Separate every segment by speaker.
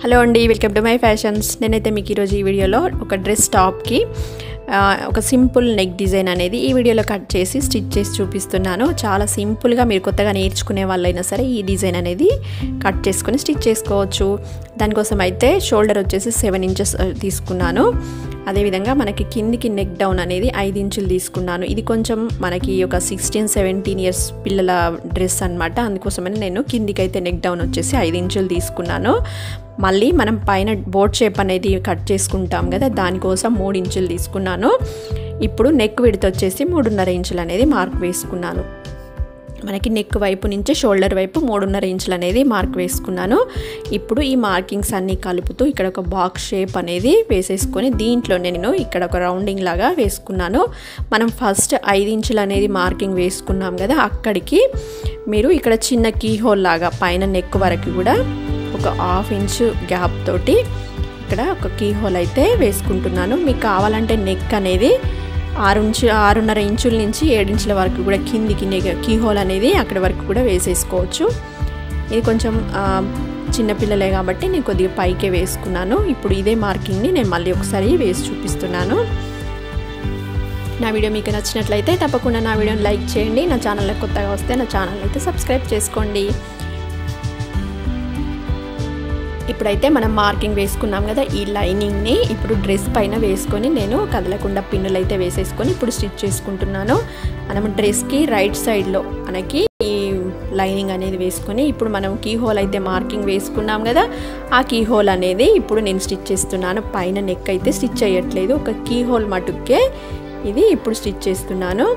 Speaker 1: hello అండి welcome to my fashions నేనైతే మీకు ఈరోజు ఈ వీడియోలో ఒక డ్రెస్ టాప్కి ఆ, ఒక సింపుల్ నెక్ డిజైన్ అనేది ఈ వీడియోలో కట్ చేసి స్టిచ్ చేసి చూపిస్తున్నాను చాలా సింపుల్గా మీరు కొత్తగా నేర్చుకునే వాళ్ళైనా సరే ఈ డిజైన్ అనేది కట్ చేసుకొని స్టిచ్ చేసుకోవచ్చు దానికోసం అయితే షోల్డర్ వచ్చేసి సెవెన్ ఇంచెస్ తీసుకున్నాను అదేవిధంగా మనకి కిందికి నెక్ డౌన్ అనేది ఐదు ఇంచులు తీసుకున్నాను ఇది కొంచెం మనకి ఒక సిక్స్టీన్ సెవెంటీన్ ఇయర్స్ పిల్లల డ్రెస్ అనమాట అందుకోసమని నేను కిందికి అయితే నెక్ డౌన్ వచ్చేసి ఐదు ఇంచులు తీసుకున్నాను మళ్ళీ మనం పైన బోట్ షేప్ అనేది కట్ చేసుకుంటాం కదా దానికోసం మూడు ఇంచులు తీసుకున్నాను ఇప్పుడు నెక్ విడత వచ్చేసి మూడున్నర ఇంచులు అనేది మార్క్ వేసుకున్నాను మనకి నెక్ వైపు నుంచి షోల్డర్ వైపు మూడున్నర ఇంచులు అనేది మార్క్ వేసుకున్నాను ఇప్పుడు ఈ మార్కింగ్స్ అన్నీ కలుపుతూ ఇక్కడ ఒక బాక్స్ షేప్ అనేది వేసేసుకొని దీంట్లో నేను ఇక్కడ ఒక రౌండింగ్ లాగా వేసుకున్నాను మనం ఫస్ట్ ఐదు ఇంచులు అనేది మార్కింగ్ వేసుకున్నాం కదా అక్కడికి మీరు ఇక్కడ చిన్న కీ హోల్ లాగా పైన నెక్ వరకు కూడా ఒక హాఫ్ ఇంచు గ్యాప్ తోటి ఇక్కడ ఒక కీ హోల్ అయితే వేసుకుంటున్నాను మీకు కావాలంటే నెక్ అనేది ఆరు ఇంచు ఆరున్నర ఇంచుల నుంచి ఏడించుల వరకు కూడా కిందికి కీ హోల్ అనేది అక్కడి వరకు కూడా వేసేసుకోవచ్చు ఇది కొంచెం చిన్నపిల్లలే కాబట్టి నేను కొద్దిగా పైకే వేసుకున్నాను ఇప్పుడు ఇదే మార్కింగ్ని నేను మళ్ళీ ఒకసారి వేసి చూపిస్తున్నాను నా వీడియో మీకు నచ్చినట్లయితే తప్పకుండా నా వీడియోని లైక్ చేయండి నా ఛానల్లో కొత్తగా వస్తే నా ఛానల్ అయితే సబ్స్క్రైబ్ చేసుకోండి ఇప్పుడైతే మనం మార్కింగ్ వేసుకున్నాం కదా ఈ లైనింగ్ని ఇప్పుడు డ్రెస్ పైన వేసుకొని నేను కదలకుండా పిన్నులు అయితే వేసేసుకొని ఇప్పుడు స్టిచ్ చేసుకుంటున్నాను మనం డ్రెస్కి రైట్ సైడ్లో మనకి ఈ లైనింగ్ అనేది వేసుకొని ఇప్పుడు మనం కీ హోల్ అయితే మార్కింగ్ వేసుకున్నాం కదా ఆ కీ హోల్ అనేది ఇప్పుడు నేను స్టిచ్ చేస్తున్నాను పైన నెక్ అయితే స్టిచ్ చేయట్లేదు ఒక కీ హోల్ మటుకే ఇది ఇప్పుడు స్టిచ్ చేస్తున్నాను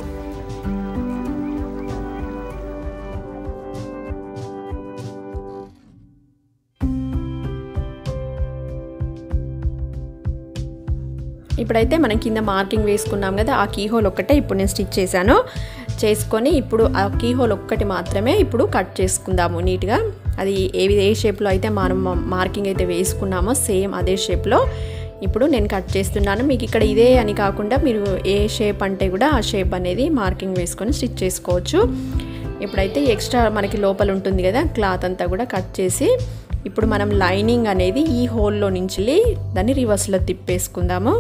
Speaker 1: ఇప్పుడైతే మనం కింద మార్కింగ్ వేసుకున్నాం కదా ఆ కీ హోల్ ఒక్కటే ఇప్పుడు నేను స్టిచ్ చేశాను చేసుకొని ఇప్పుడు ఆ కీ హోల్ ఒక్కటి మాత్రమే ఇప్పుడు కట్ చేసుకుందాము నీట్గా అది ఏ ఏ షేప్లో అయితే మనం మార్కింగ్ అయితే వేసుకున్నామో సేమ్ అదే షేప్లో ఇప్పుడు నేను కట్ చేస్తున్నాను మీకు ఇక్కడ ఇదే అని కాకుండా మీరు ఏ షేప్ అంటే కూడా ఆ షేప్ అనేది మార్కింగ్ వేసుకొని స్టిచ్ చేసుకోవచ్చు ఇప్పుడైతే ఎక్స్ట్రా మనకి లోపల ఉంటుంది కదా క్లాత్ అంతా కూడా కట్ చేసి ఇప్పుడు మనం లైనింగ్ అనేది ఈ హోల్లో నుంచి దాన్ని రివర్స్లో తిప్పేసుకుందాము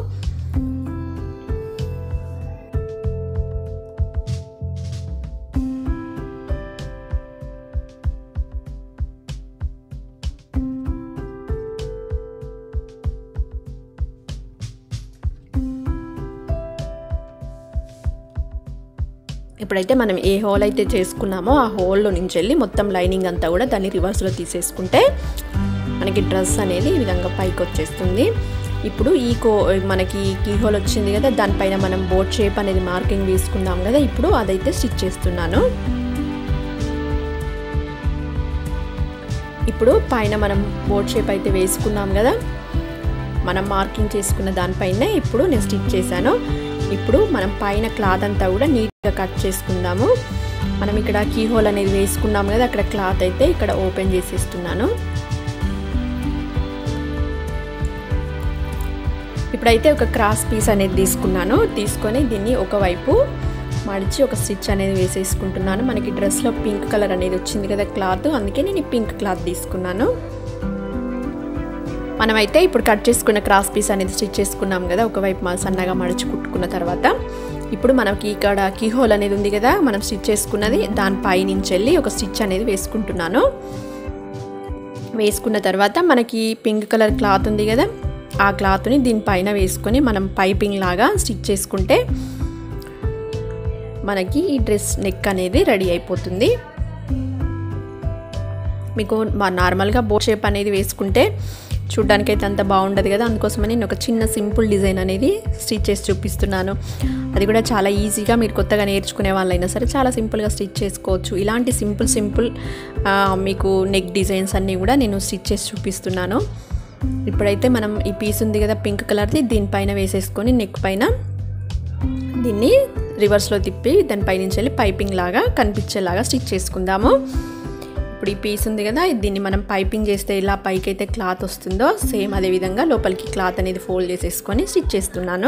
Speaker 1: ఇప్పుడైతే మనం ఏ హోల్ అయితే చేసుకున్నామో ఆ హోల్లో నుంచి వెళ్ళి మొత్తం లైనింగ్ అంతా కూడా దాన్ని రివర్స్లో తీసేసుకుంటే మనకి డ్రెస్ అనేది ఈ విధంగా పైకి వచ్చేస్తుంది ఇప్పుడు ఈ కో మనకి కీ హోల్ వచ్చింది కదా దానిపైన మనం బోట్ షేప్ అనేది మార్కింగ్ వేసుకుందాం కదా ఇప్పుడు అదైతే స్టిచ్ చేస్తున్నాను ఇప్పుడు పైన మనం బోట్ షేప్ అయితే వేసుకున్నాం కదా మనం మార్కింగ్ చేసుకున్న దానిపైన ఇప్పుడు నేను స్టిచ్ చేశాను ఇప్పుడు మనం పైన క్లాత్ అంతా కూడా నీట్గా కట్ చేసుకుందాము మనం ఇక్కడ కీ హోల్ అనేది వేసుకున్నాము కదా అక్కడ క్లాత్ అయితే ఇక్కడ ఓపెన్ చేసేస్తున్నాను ఇప్పుడైతే ఒక క్రాస్ పీస్ అనేది తీసుకున్నాను తీసుకొని దీన్ని ఒకవైపు మడిచి ఒక స్టిచ్ అనేది వేసేసుకుంటున్నాను మనకి డ్రెస్లో పింక్ కలర్ అనేది వచ్చింది కదా క్లాత్ అందుకే నేను పింక్ క్లాత్ తీసుకున్నాను మనమైతే ఇప్పుడు కట్ చేసుకున్న క్రాస్ పీస్ అనేది స్టిచ్ చేసుకున్నాం కదా ఒకవైపు మా సన్నగా మడిచి కుట్టుకున్న తర్వాత ఇప్పుడు మనకి ఇక్కడ కీ హోల్ అనేది ఉంది కదా మనం స్టిచ్ చేసుకున్నది దానిపై నుంచి వెళ్ళి ఒక స్టిచ్ అనేది వేసుకుంటున్నాను వేసుకున్న తర్వాత మనకి పింక్ కలర్ క్లాత్ ఉంది కదా ఆ క్లాత్ని దీనిపైన వేసుకొని మనం పైపింగ్ లాగా స్టిచ్ చేసుకుంటే మనకి ఈ డ్రెస్ నెక్ అనేది రెడీ అయిపోతుంది మీకు మా నార్మల్గా బోట్ షేప్ అనేది వేసుకుంటే చూడ్డానికైతే అంత బాగుండదు కదా అందుకోసమని నేను ఒక చిన్న సింపుల్ డిజైన్ అనేది స్టిచ్ చేసి చూపిస్తున్నాను అది కూడా చాలా ఈజీగా మీరు కొత్తగా నేర్చుకునే వాళ్ళైనా సరే చాలా సింపుల్గా స్టిచ్ చేసుకోవచ్చు ఇలాంటి సింపుల్ సింపుల్ మీకు నెక్ డిజైన్స్ అన్నీ కూడా నేను స్టిచ్ చేసి చూపిస్తున్నాను ఇప్పుడైతే మనం ఈ పీస్ ఉంది కదా పింక్ కలర్ది దీనిపైన వేసేసుకొని నెక్ పైన దీన్ని రివర్స్లో తిప్పి దానిపై నుంచి వెళ్ళి పైపింగ్ లాగా కనిపించేలాగా స్టిచ్ చేసుకుందాము ఇప్పుడు ఈ పీస్ ఉంది కదా దీన్ని మనం పైపింగ్ చేస్తే ఇలా పైకి అయితే క్లాత్ వస్తుందో సేమ్ అదే విధంగా లోపలికి క్లాత్ అనేది ఫోల్డ్ చేసేసుకొని స్టిచ్ చేస్తున్నాను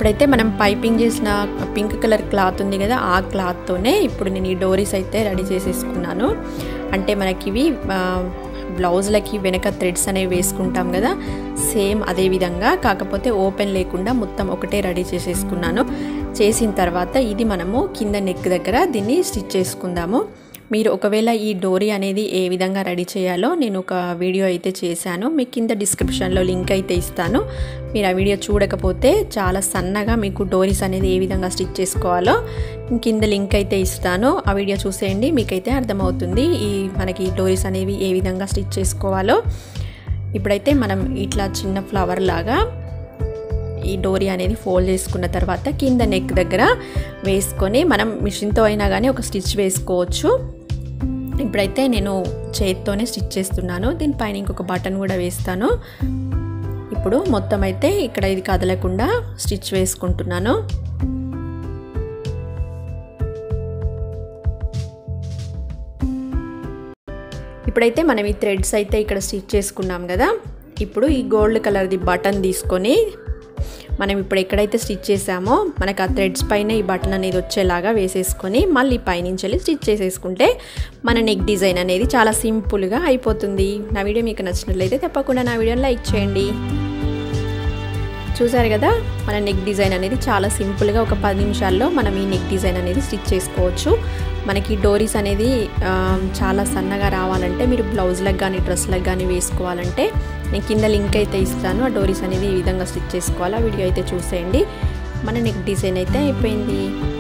Speaker 1: ఇప్పుడైతే మనం పైపింగ్ చేసిన పింక్ కలర్ క్లాత్ ఉంది కదా ఆ క్లాత్తోనే ఇప్పుడు నేను ఈ డోరీస్ అయితే రెడీ చేసేసుకున్నాను అంటే మనకి ఇవి బ్లౌజ్లకి వెనక థ్రెడ్స్ అనేవి వేసుకుంటాం కదా సేమ్ అదే విధంగా కాకపోతే ఓపెన్ లేకుండా మొత్తం ఒకటే రెడీ చేసేసుకున్నాను చేసిన తర్వాత ఇది మనము కింద నెక్ దగ్గర దీన్ని స్టిచ్ చేసుకుందాము మీరు ఒకవేళ ఈ డోరీ అనేది ఏ విధంగా రెడీ చేయాలో నేను ఒక వీడియో అయితే చేశాను మీకు కింద డిస్క్రిప్షన్లో లింక్ అయితే ఇస్తాను మీరు ఆ వీడియో చూడకపోతే చాలా సన్నగా మీకు డోరీస్ అనేది ఏ విధంగా స్టిచ్ చేసుకోవాలో కింద లింక్ అయితే ఇస్తాను ఆ వీడియో చూసేయండి మీకైతే అర్థమవుతుంది ఈ మనకి డోరీస్ అనేవి ఏ విధంగా స్టిచ్ చేసుకోవాలో ఇప్పుడైతే మనం ఇట్లా చిన్న ఫ్లవర్ లాగా ఈ డోరీ అనేది ఫోల్డ్ చేసుకున్న తర్వాత కింద నెక్ దగ్గర వేసుకొని మనం మిషన్తో అయినా కానీ ఒక స్టిచ్ వేసుకోవచ్చు ఇప్పుడైతే నేను చేతితోనే స్టిచ్ చేస్తున్నాను దీనిపైన ఇంకొక బటన్ కూడా వేస్తాను ఇప్పుడు మొత్తం అయితే ఇక్కడ ఇది కదలకుండా స్టిచ్ వేసుకుంటున్నాను ఇప్పుడైతే మనం ఈ థ్రెడ్స్ అయితే ఇక్కడ స్టిచ్ చేసుకున్నాం కదా ఇప్పుడు ఈ గోల్డ్ కలర్ది బటన్ తీసుకొని మనం ఇప్పుడు ఎక్కడైతే స్టిచ్ చేసామో మనకు ఆ థ్రెడ్స్ పైన ఈ బటన్ అనేది వచ్చేలాగా వేసేసుకొని మళ్ళీ పైనుంచి వెళ్ళి స్టిచ్ చేసేసుకుంటే మన నెక్ డిజైన్ అనేది చాలా సింపుల్గా అయిపోతుంది నా వీడియో మీకు నచ్చినట్లయితే తప్పకుండా నా వీడియోని లైక్ చేయండి చూసారు కదా మన నెక్ డిజైన్ అనేది చాలా సింపుల్గా ఒక పది నిమిషాల్లో మనం ఈ నెక్ డిజైన్ అనేది స్టిచ్ చేసుకోవచ్చు మనకి డోరీస్ అనేది చాలా సన్నగా రావాలంటే మీరు బ్లౌజ్లకు కానీ డ్రెస్లకు కానీ వేసుకోవాలంటే నేను కింద లింక్ అయితే ఇస్తాను ఆ డోరీస్ అనేది ఈ విధంగా స్టిచ్ చేసుకోవాలి ఆ వీడియో అయితే చూసేయండి మన నెక్ డిజైన్ అయితే అయిపోయింది